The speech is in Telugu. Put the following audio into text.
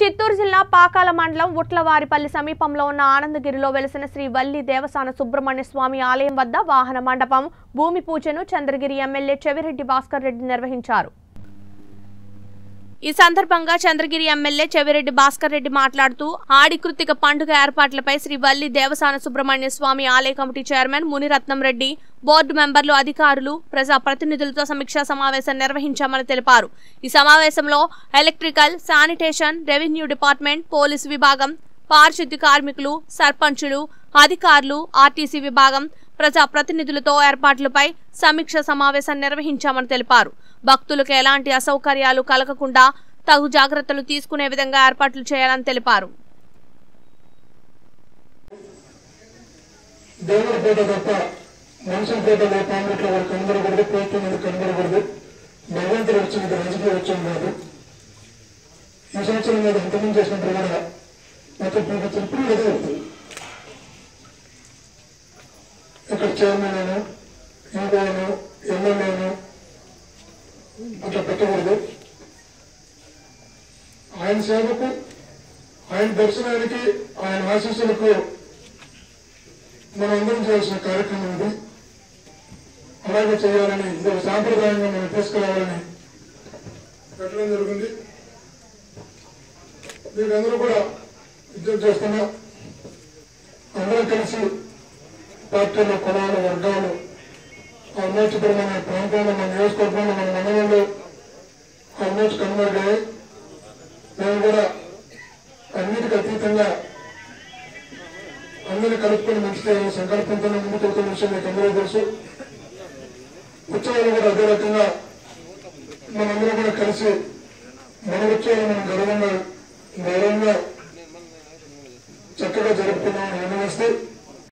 చిత్తూరు జిల్లా పాకాల మండలం ఉట్లవారిపల్లి సమీపంలో ఉన్న ఆనందగిరిలో వెలిసిన శ్రీ వల్లి దేవసాన సుబ్రహ్మణ్య స్వామి ఆలయం వద్ద వాహన మండపం భూమి పూజను చంద్రగిరి ఎమ్మెల్యే చెవిరెడ్డి భాస్కర్ రెడ్డి నిర్వహించారు ఈ సందర్భంగా చంద్రగిరి ఎమ్మెల్యే చెవిరెడ్డి భాస్కర్ రెడ్డి మాట్లాడుతూ ఆడి కృతిక పండుగ ఏర్పాట్లపై శ్రీ వల్లి దేవసాన సుబ్రహ్మణ్య స్వామి ఆలయ committee chairman Muniratnam Reddy board మెంబర్లు అధికారులు ప్రజా ప్రతినిధులతో సమీక్షా సమావేశం నిర్వహించామని తెలిపారు ఈ సమావేశంలో electrical sanitation revenue department police విభాగం పారిశుద్ధ్య కార్మికులు సర్పంచులు అధికారులు ఆర్టీసీ విభాగం ప్రజా ప్రతినిధులతో ఏర్పాట్లపై సమీక్ష సమావేశం నిర్వహించామని తెలిపారు భక్తులకు ఎలాంటి అసౌకర్యాలు కలగకుండా తగు జాగ్రత్తలు తీసుకునే విధంగా ఏర్పాట్లు చేయాలని తెలిపారు దేవుడి పూట తప్ప మనుషుల పూట పాంగట్లో వారు కనబడకూడదు కోర్టు మీద కనబడకూడదు భగవంతుడు వచ్చింది రాజకీయ వచ్చాం కాదు ఈ సంవత్సరం మీద ఇంతకుముందు చేసినప్పుడు కూడా మొత్తం పూట ఇప్పుడు అదే అవుతుంది ఇక్కడ చైర్మన్ అయినా ఇంకోను ఎమ్మెల్యేను అట్లా పెట్టకూడదు ఆయన సేవకు ఆయన దర్శనానికి ఆయన ఆశీస్సులకు మనం అందరం చేయాల్సిన కార్యక్రమం ఉంది అలాగే చేయాలని ఇది ఒక సాంప్రదాయంగా మనం తీసుకురావాలని పెట్టడం జరిగింది మీరందరూ కూడా విజ్ఞప్తి చేస్తున్నా అందరం కలిసి పార్టీలు కులాలు వర్గాలు ఆల్మోస్ట్ ఇప్పుడు మన ప్రాంతంలో మన నియోజకవర్గంలో మన మండలంలో ఆల్మోస్ట్ కనుమరుగాయి మేము కూడా అన్నిటికీ అతీతంగా అందరినీ కలుపుకొని మంచి చేయాలని సంకల్పంతో ముందుకు వెళ్తున్న విషయం మీకు అందరూ తెలుసు ఉత్సవాలు కూడా అదే రకంగా మనందరం కూడా కలిసి మన ఉత్సవాలు మనం గర్వంగా గౌరవంగా చక్కగా జరుపుకున్నామని నిర్ణయిస్తే